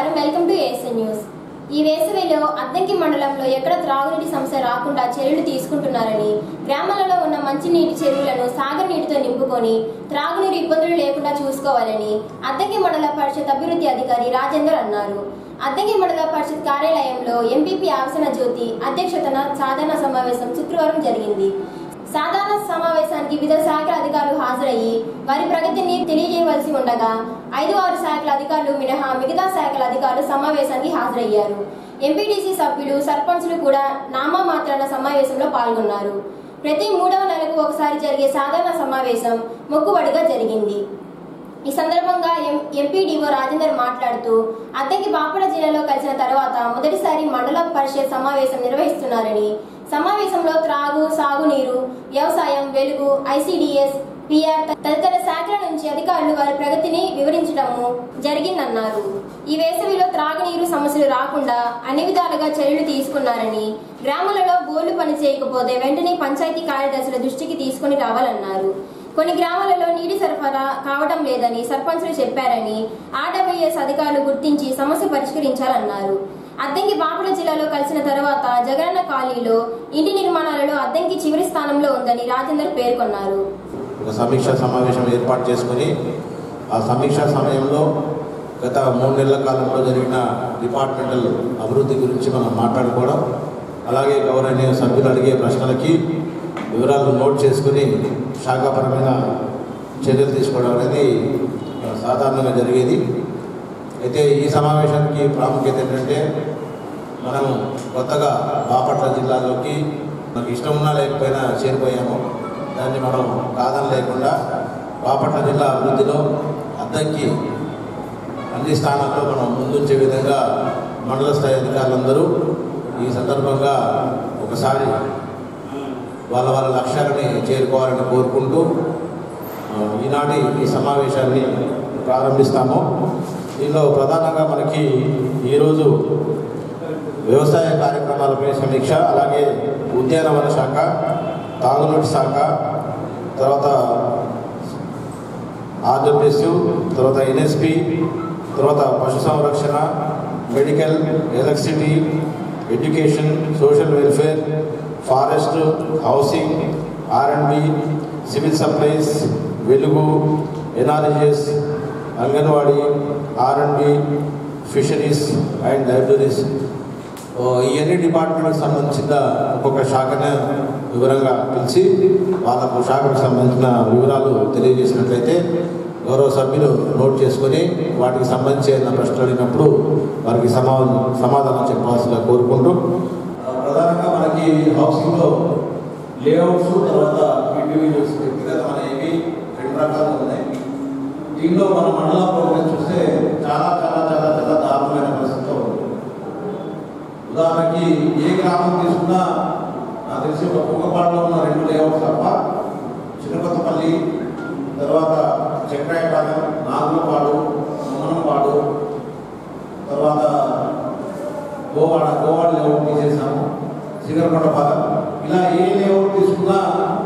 నమస్కారం welcome to ASN news ఈ వేసవిలో అద్దంకి మండలంలో ఎక్కడ త్రాగునీటి సమస్య రాకుండా చర్యలు తీసుకుంటున్నారని గ్రామాలలో ఉన్న మంచినీటి చెరువులను సాగర్ నీటితో నింపుకొని త్రాగునీరు ఇబ్బందులు లేకుండా చూసుకోవాలని అద్దంకి మండల పరిషత్ అభివృద్ధి అధికారి రాజేందర్ అన్నారు అద్దంకి మండల పరిషత్ కార్యాలయంలో ఎంపీపీ ఆవసన జ్యోతి అధ్యక్షతన సాధారణ సమావేశం శుక్రవారం జరిగింది సాధారణ సమావేశానికి వివిధ శాఖల అధికారులు హాజరయ్యి వారి ప్రగతిని తెలియజేయవలసి ఉండగా ఐదు ఆరు శాఖల అధికారులు మినహా మిగతా శాఖల అధికారులు సమావేశానికి హాజరయ్యారు ఎంపీటీసీ సభ్యులు సర్పంచులు కూడా నామా మాత్రాన సమావేశంలో పాల్గొన్నారు ప్రతి మూడవ నెలకు ఒకసారి జరిగే సాధారణ సమావేశం మొక్కుబడిగా జరిగింది ఈ సందర్భంగా ఎం ఎంపీడీఓ రాజేందర్ మాట్లాడుతూ అద్దెకి బాపడ జిల్లాలో కలిసిన తర్వాత మొదటిసారి మండల పరిషత్ సమావేశం నిర్వహిస్తున్నారని సమావేశంలో త్రాగు సాగునీరు వ్యవసాయం వెలుగు ఐసిడిఎస్ పిఆర్ తదితర శాఖల నుంచి అధికారులు వారి ప్రగతిని వివరించడము జరిగిందన్నారు ఈ వేసవిలో త్రాగునీరు సమస్యలు రాకుండా అన్ని విధాలుగా చర్యలు తీసుకున్నారని గ్రామాలలో బోర్లు పని చేయకపోతే వెంటనే పంచాయతీ కార్యదర్శుల దృష్టికి తీసుకుని రావాలన్నారు కొన్ని గ్రామాలలో నీటి సరఫరా కావడం లేదని సర్పంచులు చెప్పారని ఆర్డబ్ల్యూఎస్ అధికారులు గుర్తించి సమస్య పరిష్కరించాలన్నారు అద్దంకి బాపల జిల్లాలో కలిసిన తర్వాత జగనన్న కాలనీలో ఇంటి నిర్మాణాలలో అద్దంకి చివరి స్థానంలో ఉందని రాజేందర్ పేర్కొన్నారు ఒక సమీక్షా సమావేశం ఏర్పాటు చేసుకుని ఆ సమీక్షా సమయంలో గత మూడు నెలల కాలంలో జరిగిన డిపార్ట్మెంటల్ అభివృద్ధి గురించి మనం మాట్లాడుకోవడం అలాగే గౌరవనీయ సభ్యులు అడిగే ప్రశ్నలకి వివరాలు నోట్ చేసుకుని శాఖాపరమైన చర్యలు తీసుకోవడం అనేది ఆ, సాధారణంగా జరిగేది అయితే ఈ సమావేశానికి ప్రాముఖ్యత ఏంటంటే మనం కొత్తగా బాపట్ల జిల్లాలోకి మనకు ఇష్టం ఉన్నా లేకపోయినా చేరిపోయాము దాన్ని మనం కాదని లేకుండా బాపట్ల జిల్లా అభివృద్ధిలో అద్దంకి అన్ని స్థానాల్లో మనం ముందుంచే విధంగా మండల స్థాయి అధికారులందరూ ఈ సందర్భంగా ఒకసారి వాళ్ళ వాళ్ళ లక్ష్యాలని చేరుకోవాలని కోరుకుంటూ ఆ, ఈనాటి ఈ సమావేశాన్ని ప్రారంభిస్తాము దీనిలో ప్రధానంగా మనకి ఈరోజు వ్యవసాయ కార్యక్రమాలపై సమీక్ష అలాగే ఉద్యానవన శాఖ తాగునీటి శాఖ తర్వాత ఆర్డబ్ల్యూఎస్ తర్వాత ఎన్ఎస్పి తర్వాత పశు సంరక్షణ medical electricity education social welfare forest housing R and B civil supplies Velugu NRS anganwadi R and B fisheries and libraries ఓ, ఈ అన్ని డిపార్ట్మెంట్కి సంబంధించిన ఒక్కొక్క శాఖను వివరంగా పిలిచి వాళ్ళకు శాఖకు సంబంధించిన వివరాలు తెలియజేసినట్లయితే గౌరవ సభ్యులు నోట్ చేసుకొని వాటికి సంబంధించి ఏదైనా ప్రశ్నలు అడిగినప్పుడు వారికి సమా సమాధానం చెప్పాల్సిందిగా కోరుకుంటూ ఆ, ప్రధానంగా మనకి హౌసింగ్లో లేఅవుట్స్ తర్వాత ఇండివిజువల్స్ వ్యక్తిగతమైనవి రెండు రకాలు ఉన్నాయి దీనిలో మన మండల ప్రోగ్రెస్ చూస్తే చాలా చాలా చాలా చాలా దారుణమైన పరిస్థితిలో ఉంది ఉదాహరణకి ఏ గ్రామం తీసుకున్నా నాకు తెలిసి ఒక కుక్కపాడులో ఉన్న రెండు లేఅవుట్స్ తప్ప చిన్నకొత్తపల్లి తర్వాత చక్రాయపాలెం నాగులపాడు నమ్మనంపాడు తర్వాత గోవాడ గోవాడ లేఅవుట్ తీసేసాము శ్రీగరకొండపాలెం ఇలా ఏ లేఅవుట్ తీసుకున్నా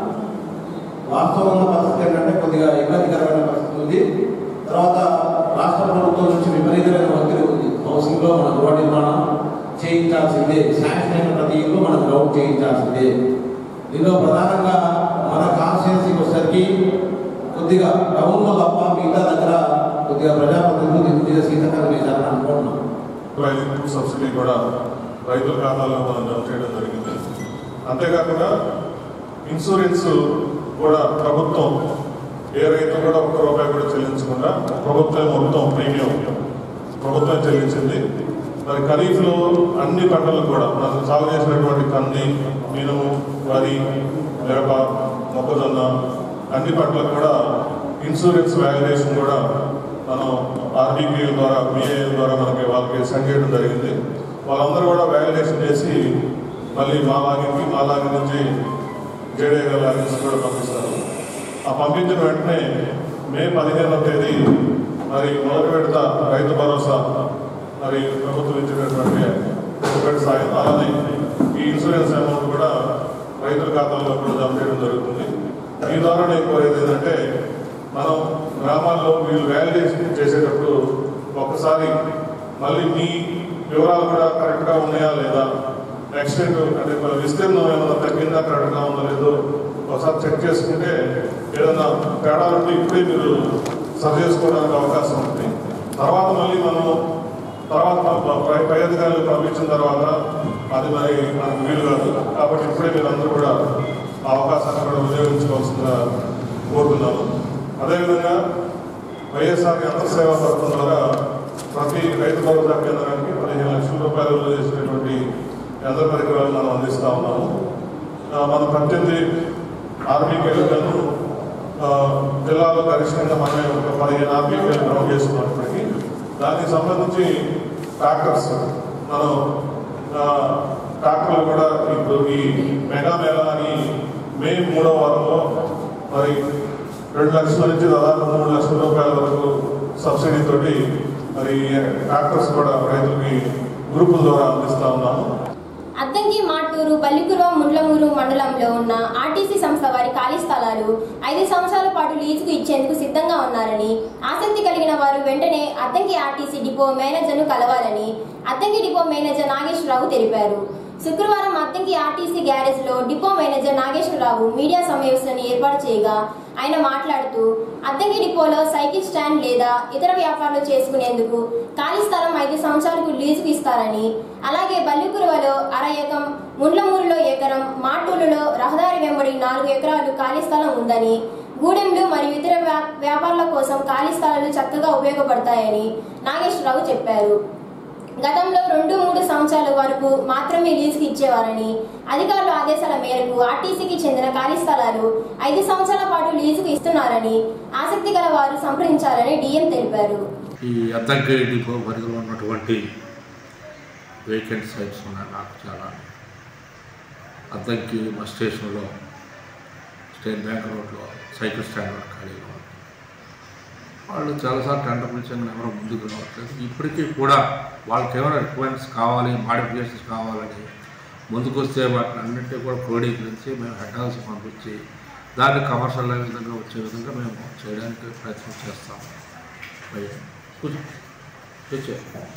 వాస్తవం ఉన్న పరిస్థితి ఏంటంటే కొద్దిగా ఇబ్బందికరమైన పరిస్థితి ఉంది తర్వాత రాష్ట్ర ప్రభుత్వం నుంచి విపరీతమైన ఒత్తిడి ఉంది హౌసింగ్లో మన గృహ నిర్మాణం చేయించాల్సిందే శాంక్షన్ అయిన ప్రతి ఇల్లు మనం గ్రౌండ్ చేయించాల్సిందే దీనిలో ప్రధానంగా మన కాన్స్టిట్యున్సీకి వచ్చేసరికి కొద్దిగా టౌన్లో తప్ప మిగతా దగ్గర కొద్దిగా ప్రజాప్రతినిధులు దీని మీద సీతకరం చేశారని అనుకుంటున్నాం రైతు సబ్సిడీ కూడా రైతుల ఖాతాలో మనం జమ చేయడం జరిగింది అంతేకాకుండా ఇన్సూరెన్స్ కూడా ప్రభుత్వం ఏ రైతు కూడా ఒక్క రూపాయి కూడా చెల్లించకుండా ప్రభుత్వం మొత్తం ప్రీమియం ప్రభుత్వం చెల్లించింది మరి ఖరీఫ్లో అన్ని పంటలకు కూడా మనం సాగు చేసినటువంటి కంది మినుము వరి మిరప మొక్కజొన్న అన్ని పంటలకు కూడా ఇన్సూరెన్స్ వ్యాల్యుయేషన్ కూడా మనం ఆర్బీపీ ద్వారా బిఏ ద్వారా మనకి వాళ్ళకి సెండ్ చేయడం జరిగింది వాళ్ళందరూ కూడా వ్యాలిడేషన్ చేసి మళ్ళీ మా లాగిన్కి మా లాగిన్ నుంచి జేడీ గారి లాగిన్స్ కూడా పంపిస్తారు ఆ పంపించిన వెంటనే మే పదిహేనవ తేదీ మరి మొదటి విడత రైతు భరోసా మరి ప్రభుత్వం ఇచ్చినటువంటి పెట్టుబడి సాయం అలానే ఈ ఇన్సూరెన్స్ అమౌంట్ కూడా రైతుల ఖాతాల్లో కూడా జమ చేయడం జరుగుతుంది ఈ ద్వారా నేను కోరేది ఏంటంటే మనం గ్రామాల్లో వీళ్ళు వ్యాలిడేషన్ చేసేటప్పుడు ఒక్కసారి మళ్ళీ మీ వివరాలు కూడా కరెక్ట్గా ఉన్నాయా లేదా ఎక్స్టెంట్ అంటే మన విస్తీర్ణం ఏమైనా తగ్గిందా కరెక్ట్గా ఉందో లేదో ఒకసారి చెక్ చేసుకుంటే ఏదైనా తేడా ఉంటే ఇప్పుడే మీరు సరి చేసుకోవడానికి అవకాశం ఉంది తర్వాత మళ్ళీ మనం తర్వాత పై పై అధికారులు పంపించిన తర్వాత అది మరి మనకు వీలు కాదు కాబట్టి ఇప్పుడే మీరు అందరూ కూడా ఆ అవకాశాన్ని కూడా వినియోగించుకోవాల్సిందిగా కోరుతున్నాను అదేవిధంగా వైఎస్ఆర్ యంత్ర సేవా పథకం ద్వారా ప్రతి రైతు భరోసా కేంద్రానికి పదిహేను లక్షల రూపాయలు విలువ చేసినటువంటి యంత్ర పరికరాలు మనం అందిస్తా ఉన్నాము ఆ, మన పద్దెనిమిది ఆర్మీకేలను జిల్లాలో గరిష్టంగా మనమే ఒక పదిహేను ఆర్మీకేలు గ్రౌండ్ చేసుకున్నప్పటికీ దానికి సంబంధించి ట్రాక్టర్స్ మనం ఆ, ట్రాక్టర్లు కూడా ఇప్పుడు ఈ మెగా మేళా అని మే మూడవ వారంలో మరి రెండు లక్షల నుంచి దాదాపు మూడు లక్షల రూపాయల వరకు సబ్సిడీ తోటి మరి ట్రాక్టర్స్ కూడా రైతులకి గ్రూపుల ద్వారా అందిస్తా ఉన్నాము అద్దంకి మాటూరు బల్లికుర్వ ముండ్లమూరు మండలంలో ఉన్న ఆర్టీసీ సంస్థ వారి ఖాళీ స్థలాలు ఐదు సంవత్సరాల పాటు లీజుకు ఇచ్చేందుకు సిద్ధంగా ఉన్నారని ఆసక్తి కలిగిన వారు వెంటనే అద్దంకి ఆర్టీసీ డిపో మేనేజర్ను కలవాలని అద్దంకి డిపో మేనేజర్ నాగేశ్వరరావు తెలిపారు శుక్రవారం అద్దంకి ఆర్టీసీ గ్యారేజ్ లో డిపో మేనేజర్ నాగేశ్వరరావు మీడియా సమావేశాన్ని ఏర్పాటు చేయగా ఆయన మాట్లాడుతూ అద్దంకి డిపోలో సైకిల్ స్టాండ్ లేదా ఇతర వ్యాపారాలు చేసుకునేందుకు ఖాళీ స్థలం ఐదు సంవత్సరాలకు లీజుకు ఇస్తారని అలాగే బల్లికురువలో అర ఎకరం ముండ్లమూరులో ఎకరం మాటూరులో రహదారి వెంబడి నాలుగు ఎకరాలు ఖాళీ స్థలం ఉందని గూడెంలు మరియు ఇతర వ్యా- వ్యాపారాల కోసం ఖాళీ స్థలాలు చక్కగా ఉపయోగపడతాయని నాగేశ్వరరావు చెప్పారు గతంలో రెండు మూడు సంవత్సరాల వరకు మాత్రమే లీజుకి ఇచ్చేవారని అధికారుల ఆదేశాల మేరకు ఆర్టీసీకి చెందిన ఖాళీ స్థలాలు ఐదు సంవత్సరాల పాటు లీజుకు ఇస్తున్నారని ఆసక్తి గల వారు సంప్రదించాలని డిఎం తెలిపారు ఈ అద్దంకి డిపో పరిధిలో ఉన్నటువంటి వేకెంట్ సైట్స్ ఉన్నాయి నాకు చాలా అద్దంకి బస్ స్టేషన్లో స్టేట్ బ్యాంక్ రోడ్లో సైకిల్ స్టాండ్ ఒకటి ఖాళీగా ఉంది వాళ్ళు చాలాసార్లు టెండర్ పిలిచాను ఎవరో ముందుకు రావట్లేదు ఇప్పటికీ కూడా వాళ్ళకి ఏమైనా రిక్వైర్మెంట్స్ కావాలి మాడిఫికేషన్స్ కావాలని ముందుకు వస్తే వాటిని అన్నింటినీ కూడా క్రోడీకరించి మేము హెడ్ హౌస్ పంపించి దాన్ని కమర్షియల్ విధంగా వచ్చే విధంగా మేము చేయడానికి ప్రయత్నం చేస్తాము మరి కూర్చో. కూర్చో.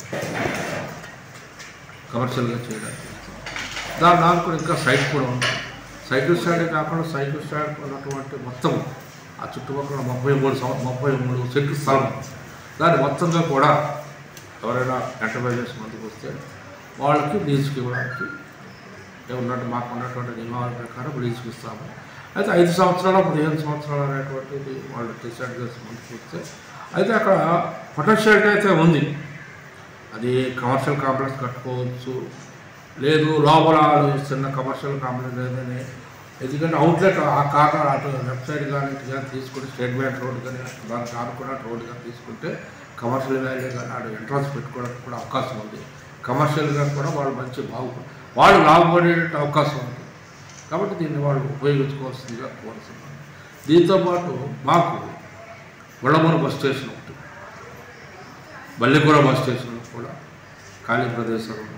కమర్షియల్గా చేయడానికి దాని నాకు కూడా ఇంకా సైట్ కూడా ఉంది సైకిల్ స్టాండే కాకుండా సైకిల్ స్టాండ్ ఉన్నటువంటి మొత్తం ఆ చుట్టుపక్కల ముప్పై మూడు సంవ ముప్పై మూడు సెంట్లు స్థలం ఉంది. దాన్ని మొత్తంగా కూడా ఎవరైనా ఎంటర్ప్రైజెస్ ముందుకు వస్తే వాళ్ళకి లీజుకి ఇవ్వడానికి ఉన్నట్టు మాకు ఉన్నటువంటి నియమాల ప్రకారం లీజుకి ఇస్తాము అయితే ఐదు సంవత్సరాలు పదిహేను సంవత్సరాలు అనేటువంటిది వాళ్ళు డిసైడ్ చేసి ముందుకు వస్తే అయితే అక్కడ పొటెన్షియాలిటీ అయితే ఉంది అది కమర్షియల్ కాంప్లెక్స్ కట్టుకోవచ్చు లేదు లోపల చిన్న కమర్షియల్ కాంప్లెక్స్ లేదని ఎందుకంటే అవుట్లెట్ ఆ కార్నర్ అటు లెఫ్ట్ సైడ్ కానీ ఇటు కానీ తీసుకుంటే స్టేట్ బ్యాంక్ రోడ్ కానీ దానికి ఆనుకున్న రోడ్ కానీ తీసుకుంటే కమర్షియల్ వాల్యూ కానీ అటు ఎంట్రన్స్ పెట్టుకోవడానికి కూడా అవకాశం ఉంది కమర్షియల్గా కూడా వాళ్ళు మంచి బాగు వాళ్ళు లాభపడే అవకాశం ఉంది కాబట్టి దీన్ని వాళ్ళు ఉపయోగించుకోవాల్సిందిగా కోరుతున్నాను దీంతోపాటు మాకు వళ్ళమూరు బస్ స్టేషన్ ఒకటి బల్లికూర బస్ స్టేషన్లో కూడా ఖాళీ ప్రదేశాలు ఉన్నాయి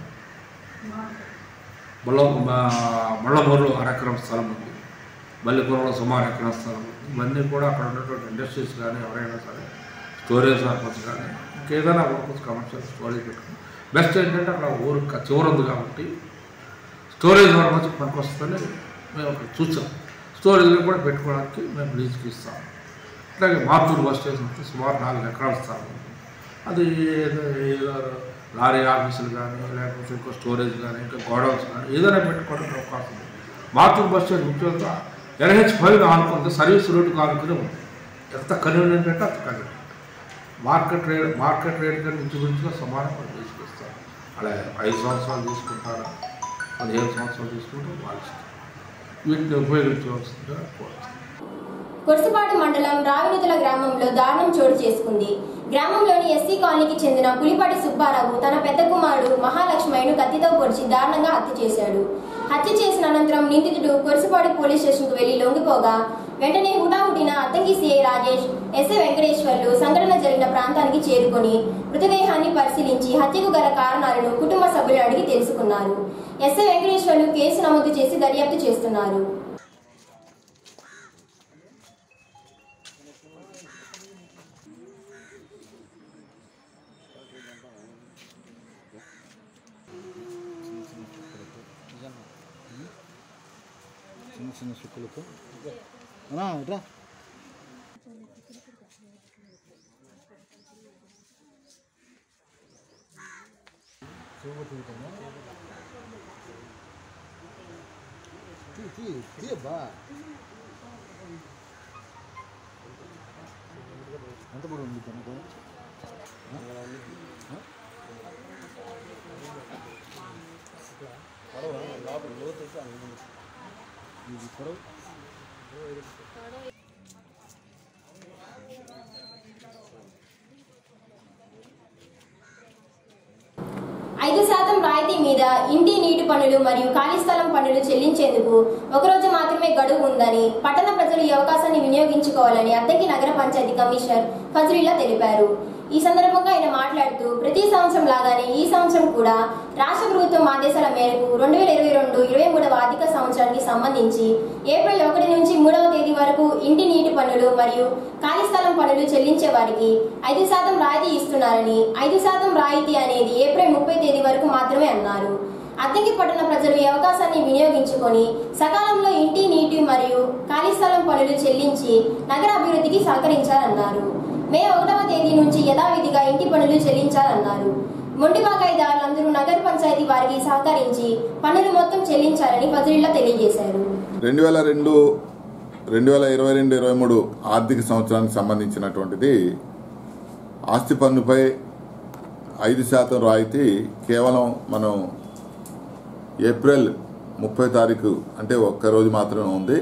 బల్ల మళ్ళమూరులో అరెకరం స్థలం ఉంది బల్లికూరలో సుమారు ఎకరం స్థలం ఉంది ఇవన్నీ కూడా అక్కడ ఉన్నటువంటి ఇండస్ట్రీస్ కానీ ఎవరైనా సరే స్టోరేజ్ పర్పస్ కానీ ఇంకేదైనా పర్పస్ కమర్షియల్ స్టోరేజ్ పెట్టుకుని బెస్ట్ ఏంటంటే అక్కడ ఊరు క- చివర ఉంది కాబట్టి స్టోరేజ్ పర్పస్ పనికొస్తుందని మేము అక్కడ చూసాం స్టోరేజ్లో కూడా పెట్టుకోవడానికి మేము లీజుకి ఇస్తాం అట్లాగే మార్తూరు బస్ స్టేషన్ వస్తే సుమారు నాలుగు ఎకరాల స్థలం ఉంది అది ఏదో ఏదో లారీ ఆఫీసులు కానీ లేకపోతే ఇంకో స్టోరేజ్ కానీ ఇంకా గోడౌన్స్ కానీ ఏదైనా పెట్టుకోవడానికి అవకాశం ఉంది మార్తూరు బస్ స్టేషన్ ముఖ్యంగా ఎన్హెచ్ ఫైవ్ ఆనుకుంటే సర్వీస్ రోడ్డుకు ఆనుకుని ఉంది ఎంత కన్వీనియంట్ అంటే అంత convenient market rate market rate కానీ ఇంచుమించుగా సమానంగా తీసుకొస్తారు అలాగే ఐదు సంవత్సరాలు తీసుకుంటారా పదిహేను సంవత్సరాలు తీసుకుంటే వాళ్ళు ఇష్టం. వీటిని ఉపయోగించవలసిందిగా కోరుతున్నాను కొర్సుపాడు మండలం రావినతుల గ్రామంలో దారుణం చోటు చేసుకుంది గ్రామంలోని ఎస్సీ కాలనీకి చెందిన పులిపాటి సుబ్బారావు తన పెద్ద కుమారుడు మహాలక్ష్మయ్యను కత్తితో పొడిచి దారుణంగా హత్య చేశాడు హత్య చేసిన అనంతరం నిందితుడు కొర్సుపాడు పోలీస్ స్టేషన్కు వెళ్లి లొంగిపోగా వెంటనే హుటాహుటిన అద్దంకి సిఐ రాజేష్ ఎస్ఐ వెంకటేశ్వర్లు సంఘటన జరిగిన ప్రాంతానికి చేరుకొని మృతదేహాన్ని పరిశీలించి హత్యకు గల కారణాలను కుటుంబ సభ్యులు అడిగి తెలుసుకున్నారు ఎస్ఐ వెంకటేశ్వర్లు కేసు నమోదు చేసి దర్యాప్తు చేస్తున్నారు చిన్న చిన్న సుక్కులతో అన్నా ఇట్రా తీ తీ తీయబ్బా ఎంత పొడవు ఉంది తనకు ఇది పొడవు ఐదు శాతం రాయితీ మీద ఇంటి నీటి పన్నులు మరియు ఖాళీ స్థలం పన్నులు చెల్లించేందుకు ఒకరోజు మాత్రమే గడువు ఉందని పట్టణ ప్రజలు ఈ అవకాశాన్ని వినియోగించుకోవాలని అద్దెకి నగర పంచాయతీ కమిషనర్ ఫజ్రీలా తెలిపారు ఈ సందర్భంగా ఆయన మాట్లాడుతూ ప్రతి సంవత్సరం లాగానే ఈ సంవత్సరం కూడా రాష్ట్ర ప్రభుత్వం ఆదేశాల మేరకు రెండు వేల ఇరవై రెండు ఇరవై మూడవ ఆర్థిక సంవత్సరానికి సంబంధించి ఏప్రిల్ ఒకటి నుంచి మూడవ తేదీ వరకు ఇంటి నీటి పన్నులు మరియు ఖాళీ స్థలం పన్నులు చెల్లించే వారికి ఐదు శాతం రాయితీ ఇస్తున్నారని ఐదు శాతం రాయితీ అనేది ఏప్రిల్ ముప్పై తేదీ వరకు మాత్రమే అన్నారు అద్దెకి పట్టణ ప్రజలు ఈ అవకాశాన్ని వినియోగించుకొని సకాలంలో ఇంటి నీటి మరియు ఖాళీ స్థలం పనులు చెల్లించి నగర అభివృద్ధికి సహకరించాలన్నారు మే ఒకటవ తేదీ నుంచి యథావిధిగా ఇంటి పనులు చెల్లించాలన్నారు మొండి బకాయిదారులందరూ నగర పంచాయతీ వారికి సహకరించి పన్నులు మొత్తం చెల్లించాలని ఫజలిల్లా తెలియజేశారు రెండు వేల రెండు రెండు వేల ఇరవై రెండు ఇరవై మూడు ఆర్థిక సంవత్సరానికి సంబంధించినటువంటిది ఆస్తి పన్నుపై ఐదు శాతం రాయితీ కేవలం మనం ఏప్రిల్ ముప్పై తారీఖు అంటే ఒక్క రోజు మాత్రమే ఉంది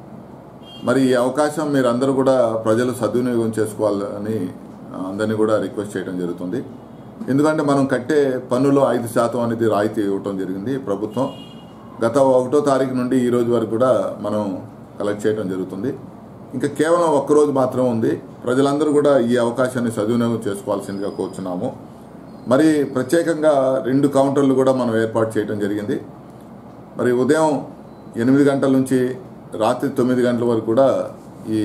మరి ఈ అవకాశం మీరందరూ కూడా ప్రజలు సద్వినియోగం చేసుకోవాలని ఆ, అందరినీ కూడా రిక్వెస్ట్ చేయడం జరుగుతుంది ఎందుకంటే మనం కట్టే పన్నులో ఐదు శాతం అనేది రాయితీ ఇవ్వటం జరిగింది ప్రభుత్వం గత ఒకటో తారీఖు నుండి ఈ రోజు వరకు కూడా మనం కలెక్ట్ చేయడం జరుగుతుంది ఇంకా కేవలం ఒక్క రోజు మాత్రం ఉంది ప్రజలందరూ కూడా ఈ అవకాశాన్ని సద్వినియోగం చేసుకోవాల్సిందిగా కోరుచున్నాము మరి ప్రత్యేకంగా రెండు కౌంటర్లు కూడా మనం ఏర్పాటు చేయడం జరిగింది మరి ఉదయం ఎనిమిది గంటల నుంచి రాత్రి తొమ్మిది గంటల వరకు కూడా ఈ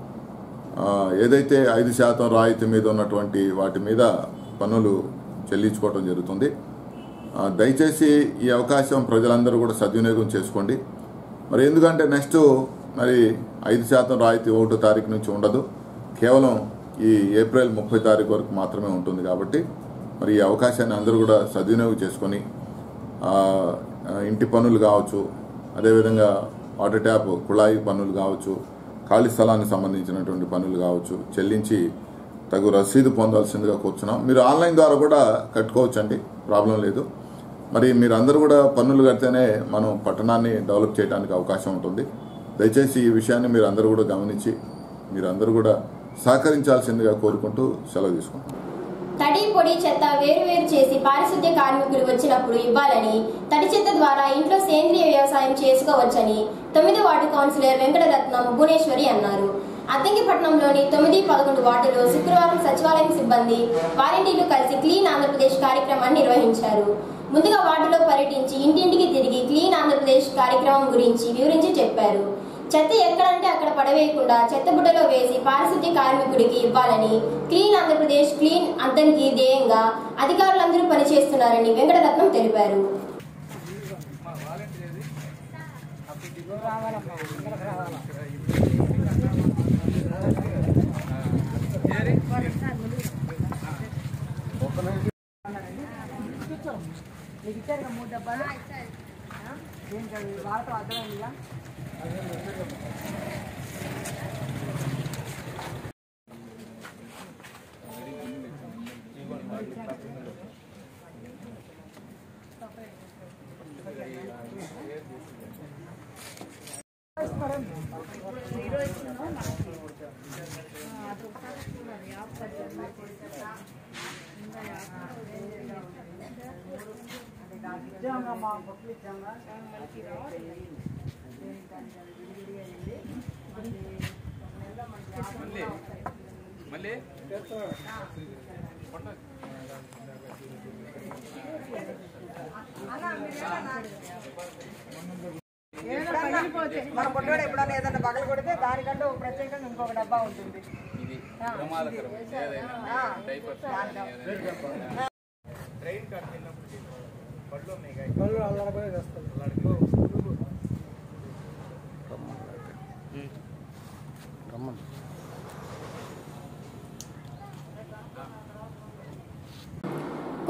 ఆ, ఏదైతే ఐదు శాతం రాయితీ మీద ఉన్నటువంటి వాటి మీద పన్నులు చెల్లించుకోవడం జరుగుతుంది ఆ, దయచేసి ఈ అవకాశం ప్రజలందరూ కూడా సద్వినియోగం చేసుకోండి మరి ఎందుకంటే నెక్స్ట్ మరి ఐదు శాతం రాయితీ ఒకటో తారీఖు నుంచి ఉండదు కేవలం ఈ ఏప్రిల్ ముప్పై తారీఖు వరకు మాత్రమే ఉంటుంది కాబట్టి మరి ఈ అవకాశాన్ని అందరూ కూడా సద్వినియోగం చేసుకొని ఆ, ఆ, ఇంటి పన్నులు కావచ్చు అదేవిధంగా వాటర్ ట్యాప్ కుళాయి పన్నులు కావచ్చు ఖాళీ స్థలానికి సంబంధించినటువంటి పన్నులు కావచ్చు చెల్లించి తగు రసీదు పొందాల్సిందిగా కూర్చున్నాం మీరు ఆన్లైన్ ద్వారా కూడా కట్టుకోవచ్చండి ప్రాబ్లం లేదు మరి మీరు అందరూ కూడా పన్నులు కడితేనే మనం పట్టణాన్ని డెవలప్ చేయడానికి అవకాశం ఉంటుంది దయచేసి ఈ విషయాన్ని మీరు అందరూ కూడా గమనించి మీరందరూ కూడా సహకరించాల్సిందిగా కోరుకుంటూ సెలవు తీసుకుంటాం తడి పొడి చెత్త వేరువేరు చేసి పారిశుద్ధ్య కార్మికులు వచ్చినప్పుడు ఇవ్వాలని తడి చెత్త ద్వారా ఇంట్లో సేంద్రియ వ్యవసాయం చేసుకోవచ్చని తొమ్మిది వార్డు కౌన్సిలర్ వెంకటరత్నం భువనేశ్వరి అన్నారు అద్దంకిపట్నంలోని తొమ్మిది పదకొండు వార్డులో శుక్రవారం సచివాలయం సిబ్బంది వాలంటీర్లు కలిసి క్లీన్ ఆంధ్రప్రదేశ్ కార్యక్రమాన్ని నిర్వహించారు ముందుగా వార్డులో పర్యటించి ఇంటింటికి తిరిగి క్లీన్ ఆంధ్రప్రదేశ్ కార్యక్రమం గురించి వివరించి చెప్పారు చెత్త ఎక్కడంటే అక్కడ పడవేయకుండా చెత్త బుట్టలో వేసి పారిశుద్ధ్య కార్మికుడికి ఇవ్వాలని క్లీన్ ఆంధ్రప్రదేశ్ క్లీన్ అద్దంకి ధ్యేయంగా అధికారులందరూ పనిచేస్తున్నారని వెంకటరత్నం తెలిపారు మన పొట్టోడు ఎప్పుడైనా ఏదైనా పగలు కొడితే దానికంటూ ప్రత్యేకంగా ఇంకొక డబ్బా ఉంటుంది ఆ. ఆ. దాంట్లో. రమ్మ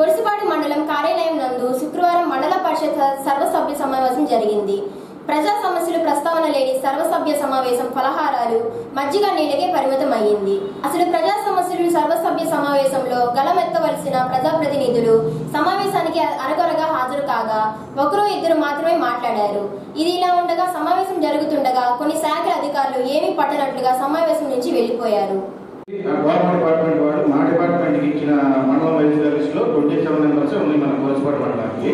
గొలుసుపాడు మండలం కార్యాలయం నందు శుక్రవారం మండల పరిషత్ సర్వసభ్య సమావేశం జరిగింది ప్రజా సమస్యలు ప్రస్తావన లేని సర్వసభ్య సమావేశం ఫలహారాలు మజ్జిగ నీళ్ళకే పరిమితం అయ్యింది అసలు ప్రజా సమస్యలు సర్వసభ్య సమావేశంలో గలమెత్తవలసిన ప్రజాప్రతినిధులు సమావేశానికి అరకొరగా హాజరు కాగా ఒకరు ఇద్దరు మాత్రమే మాట్లాడారు ఇది ఇలా ఉండగా సమావేశం జరుగుతుండగా కొన్ని శాఖల అధికారులు ఏమీ పట్టనట్లుగా సమావేశం నుంచి వెళ్లిపోయారు గవర్నమెంట్ డిపార్ట్మెంట్ వాళ్ళు మా డిపార్ట్మెంట్కి ఇచ్చిన మండలం వైద్య లిస్టులో ట్వంటీ సెవెన్ మెంబర్స్ ఉన్నాయి మన కోల్చిపాటు మండలానికి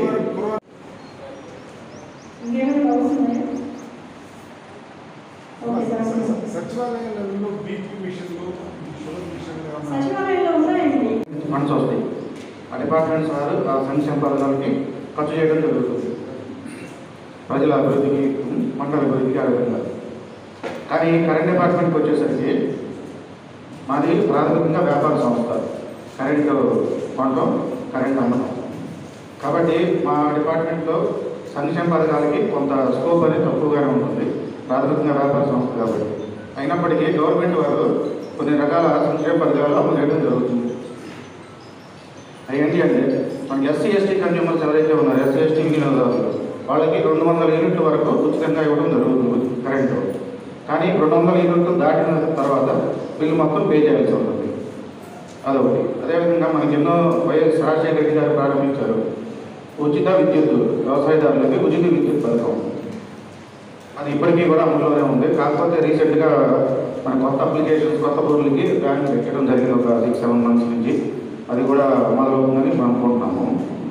సచివాలయంలో బీపీ మిషన్లు షుగర్ మిషన్లు ఏమన్నా సచివాలయంలో ఉన్నాయండి ఫండ్స్ వస్తాయి ఆ డిపార్ట్మెంట్స్ వారు ఆ సంక్షేమ పథకాలకి ఖర్చు చేయడం జరుగుతుంది ప్రజల అభివృద్ధికి మండల అభివృద్ధికి ఆ విధంగా కానీ కరెంట్ డిపార్ట్మెంట్కి వచ్చేసరికి మాది ప్రాథమికంగా వ్యాపార సంస్థ కరెంటు కొనడం కరెంట్ అమ్మడం కాబట్టి మా డిపార్ట్మెంట్లో సంక్షేమ పథకాలకి కొంత స్కోప్ అనేది తక్కువగానే ఉంటుంది ప్రాథమికంగా వ్యాపార సంస్థ కాబట్టి అయినప్పటికీ గవర్నమెంట్ వారు కొన్ని రకాల సంక్షేమ పథకాలు అమలు చేయడం జరుగుతుంది అయ్యండి అంటే మనకి ఎస్సీ ఎస్టీ కన్జ్యూమర్స్ ఎవరైతే ఉన్నారో ఎస్సీ ఎస్టీ వినియోగదారులు వాళ్ళకి రెండు వందల యూనిట్ల వరకు ఉచితంగా ఇవ్వడం జరుగుతుంది కరెంటు కానీ రెండు వందల యూనిట్లు దాటిన తర్వాత బిల్లు మొత్తం పే చేయాల్సి ఉంటుంది అదొకటి అదేవిధంగా మనకి ఎన్నో వైఎస్ రాజశేఖర రెడ్డి గారు ప్రారంభించారు ఉచిత విద్యుత్ వ్యవసాయదారులకి ఉచిత విద్యుత్ పథకం అది ఇప్పటికీ కూడా అమలులోనే ఉంది కాకపోతే రీసెంట్గా మన కొత్త అప్లికేషన్స్ కొత్త బోర్డులకి బ్యాంక్ పెట్టడం జరిగింది ఒక సిక్స్ సెవెన్ మంత్స్ నుంచి అది కూడా మొదలవుతుందని మనం అనుకుంటున్నాము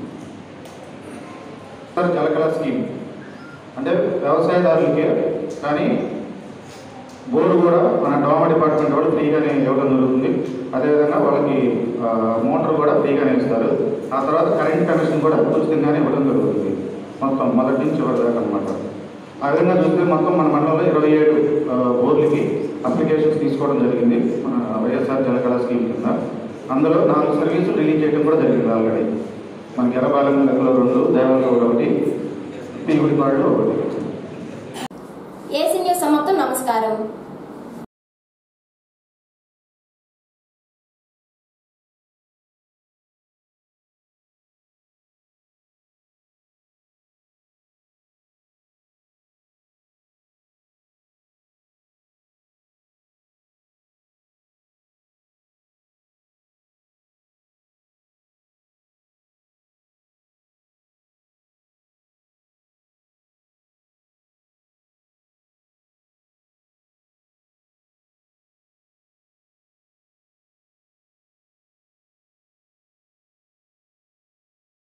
సార్ జలకళ స్కీమ్ అంటే వ్యవసాయదారులకి కానీ బోర్డు కూడా మన డోమా డిపార్ట్మెంట్ వాళ్ళు ఫ్రీగానే ఇవ్వడం జరుగుతుంది అదేవిధంగా వాళ్ళకి ఆ, మోటార్ కూడా ఫ్రీగానే ఇస్తారు ఆ తర్వాత కరెంట్ కనెక్షన్ కూడా ఉచితంగానే ఇవ్వడం జరుగుతుంది మొత్తం మొదటి నుంచి చివరి దాకా అనమాట ఆ విధంగా చూస్తే మొత్తం మన మండలంలో ఇరవై ఏడు ఆ, బోర్డులకి అప్లికేషన్స్ తీసుకోవడం జరిగింది మన వైఎస్ఆర్ జలకళ స్కీమ్ కింద అందులో నాలుగు సర్వీసులు రిలీజ్ చేయడం కూడా జరిగింది ఆల్రెడీ మనకి ఎర్రబాలెం లెక్కలో రెండు దేవాలయంలో ఒకటి పీవుడిపాడులో ఒకటి ఏసీ న్యూస్ సమాప్తం నమస్కారం